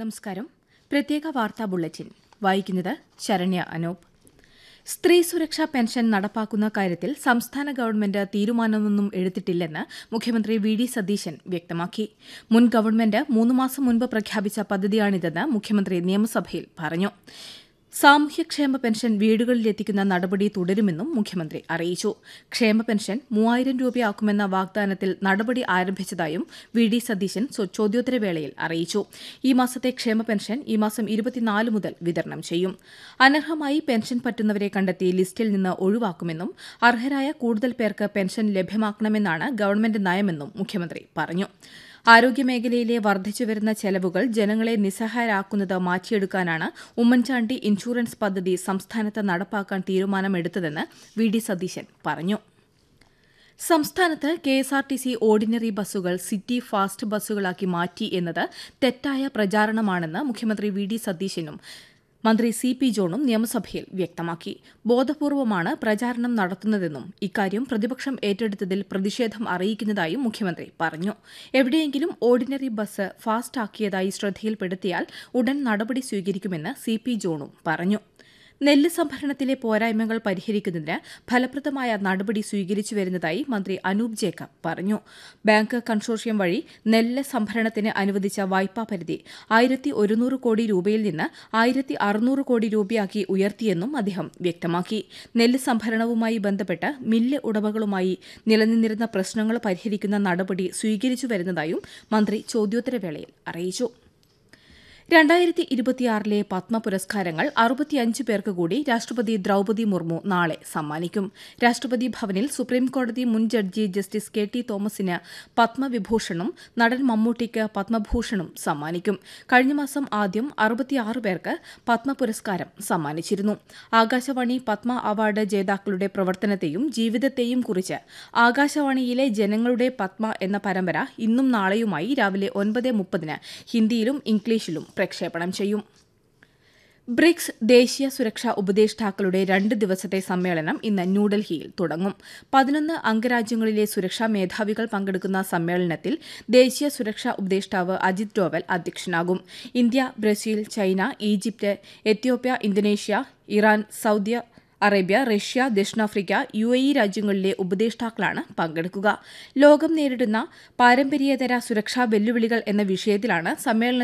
നമസ്കാരം പ്രത്യേക വാർത്താ ബുള്ളറ്റിൻ വായിക്കുന്നത് ശരണ്യ അനൂപ് സ്ത്രീ സുരക്ഷാ പെൻഷൻ നടപ്പാക്കുന്ന കാര്യത്തിൽ സംസ്ഥാന ഗവൺമെന്റ് തീരുമാനമൊന്നും എടുത്തിട്ടില്ലെന്ന് മുഖ്യമന്ത്രി വി ഡി സതീശൻ വ്യക്തമാക്കി മുൻ ഗവൺമെന്റ് മൂന്ന് മാസം മുൻപ് പ്രഖ്യാപിച്ച പദ്ധതിയാണിതെന്ന് മുഖ്യമന്ത്രി നിയമസഭയിൽ പറഞ്ഞു സാമൂഹ്യക്ഷേമ പെൻഷൻ വീടുകളിലെത്തിക്കുന്ന നടപടി തുടരുമെന്നും മുഖ്യമന്ത്രി അറിയിച്ചു ക്ഷേമ പെൻഷൻ മൂവായിരം രൂപയാക്കുമെന്ന വാഗ്ദാനത്തിൽ നടപടി ആരംഭിച്ചതായും വി ഡി സതീശൻ സ്വ- ചോദ്യോത്തരവേളയിൽ അറിയിച്ചു ഈ മാസത്തെ ക്ഷേമ പെൻഷൻ ഈ മാസം ഇരുപത്തിനാല് മുതൽ വിതരണം ചെയ്യും അനർഹമായി പെൻഷൻ പറ്റുന്നവരെ കണ്ടെത്തി ലിസ്റ്റിൽ നിന്ന് ഒഴിവാക്കുമെന്നും അർഹരായ കൂടുതൽ പേർക്ക് പെൻഷൻ ലഭ്യമാക്കണമെന്നാണ് ഗവൺമെന്റ് നയമെന്നും മുഖ്യമന്ത്രി പറഞ്ഞു ആരോഗ്യമേഖലയിലെ വർദ്ധിച്ചുവരുന്ന ചെലവുകൾ ജനങ്ങളെ നിസ്സഹായരാക്കുന്നത് മാറ്റിയെടുക്കാനാണ് ഉമ്മൻചാണ്ടി ഇൻഷുറൻസ് പദ്ധതി സംസ്ഥാനത്ത് നടപ്പാക്കാൻ തീരുമാനമെടുത്തതെന്ന് വി ഡി സതീശൻ പറഞ്ഞു സംസ്ഥാനത്ത് K S R T C ordinary ബസ്സുകൾ സിറ്റി ഫാസ്റ്റ് ബസ്സുകളാക്കി മാറ്റി എന്നത് തെറ്റായ പ്രചാരണമാണെന്ന് മുഖ്യമന്ത്രി വി ഡി സതീശനും മന്ത്രി സി പി ജോണും നിയമസഭയിൽ വ്യക്തമാക്കി ബോധപൂർവമാണ് പ്രചാരണം നടത്തുന്നതെന്നും ഇക്കാര്യം പ്രതിപക്ഷം ഏറ്റെടുത്തതിൽ പ്രതിഷേധം അറിയിക്കുന്നതായും മുഖ്യമന്ത്രി പറഞ്ഞു എവിടെയെങ്കിലും ഓർഡിനറി ബസ് ഫാസ്റ്റാക്കിയതായി ശ്രദ്ധയിൽപ്പെടുത്തിയാൽ ഉടൻ നടപടി സ്വീകരിക്കുമെന്ന് സി പി ജോണും പറഞ്ഞു നെല്ല് സംഭരണത്തിലെ പോരായ്മകൾ പരിഹരിക്കുന്നതിന് ഫലപ്രദമായ നടപടി സ്വീകരിച്ചു വരുന്നതായി മന്ത്രി അനൂപ് ജേക്കബ് പറഞ്ഞു ബാങ്ക് കൺസോർഷ്യം വഴി നെല്ല് സംഭരണത്തിന് അനുവദിച്ച വായ്പാ പരിധി ആയിരത്തി ഒരുന്നൂറ് കോടി രൂപയിൽ നിന്ന് ആയിരത്തി അറുന്നൂറ് കോടി രൂപയാക്കി ഉയർത്തിയെന്നും അദ്ദേഹം വ്യക്തമാക്കി നെല്ല് സംഭരണവുമായി ബന്ധപ്പെട്ട് മില്ല് ഉടമകളുമായി നിലനിന്നിരുന്ന പ്രശ്നങ്ങൾ പരിഹരിക്കുന്ന നടപടി സ്വീകരിച്ചു വരുന്നതായും മന്ത്രി ചോദ്യോത്തരവേളയിൽ അറിയിച്ചു രണ്ടായിരത്തി ഇരുപത്തിയാറിലെ പത്മ പുരസ്കാരങ്ങൾ അറുപത്തിയഞ്ച് പേർക്ക് കൂടി രാഷ്ട്രപതി ദ്രൌപതി മുർമു നാളെ സമ്മാനിക്കും രാഷ്ട്രപതി ഭവനിൽ സുപ്രീംകോടതി മുൻ ജഡ്ജി ജസ്റ്റിസ് കെ ടി തോമസിന് പത്മവിഭൂഷണും നടൻ മമ്മൂട്ടിക്ക് പത്മഭൂഷണും സമ്മാനിക്കും കഴിഞ്ഞ മാസം ആദ്യം അറുപത്തിയാറ് പേർക്ക് പത്മ പുരസ്കാരം സമ്മാനിച്ചിരുന്നു ആകാശവാണി പത്മ അവാർഡ് ജേതാക്കളുടെ പ്രവർത്തനത്തെയും ജീവിതത്തെയും കുറിച്ച് ആകാശവാണിയിലെ ജനങ്ങളുടെ പത്മ എന്ന പരമ്പര ഇന്നും നാളെയുമായി രാവിലെ ഒൻപത് മുപ്പതിന് ഹിന്ദിയിലും ഇംഗ്ലീഷിലും പ്രക്ഷേപണം ചെയ്യും ബ്രിക്സ് ദേശീയ സുരക്ഷാ ഉപദേഷ്ടാക്കളുടെ രണ്ട് ദിവസത്തെ സമ്മേളനം ഇന്ന് ന്യൂഡൽഹിയിൽ തുടങ്ങും പതിനൊന്ന് അംഗരാജ്യങ്ങളിലെ സുരക്ഷാ മേധാവികൾ പങ്കെടുക്കുന്ന സമ്മേളനത്തിൽ ദേശീയ സുരക്ഷാ ഉപദേഷ്ടാവ് അജിത് ഡോവൽ അധ്യക്ഷനാകും India Brazil China Egypt Ethiopia Indonesia Iran Saudi Arabia Russia ദക്ഷിണാഫ്രിക്ക യു എ ഇ രാജ്യങ്ങളിലെ ഉപദേഷ്ടാക്കളാണ് പങ്കെടുക്കുക ലോകം നേരിടുന്ന പാരമ്പര്യേതര സുരക്ഷാ വെല്ലുവിളികൾ എന്ന വിഷയത്തിലാണ് സമ്മേളനത്തിൽ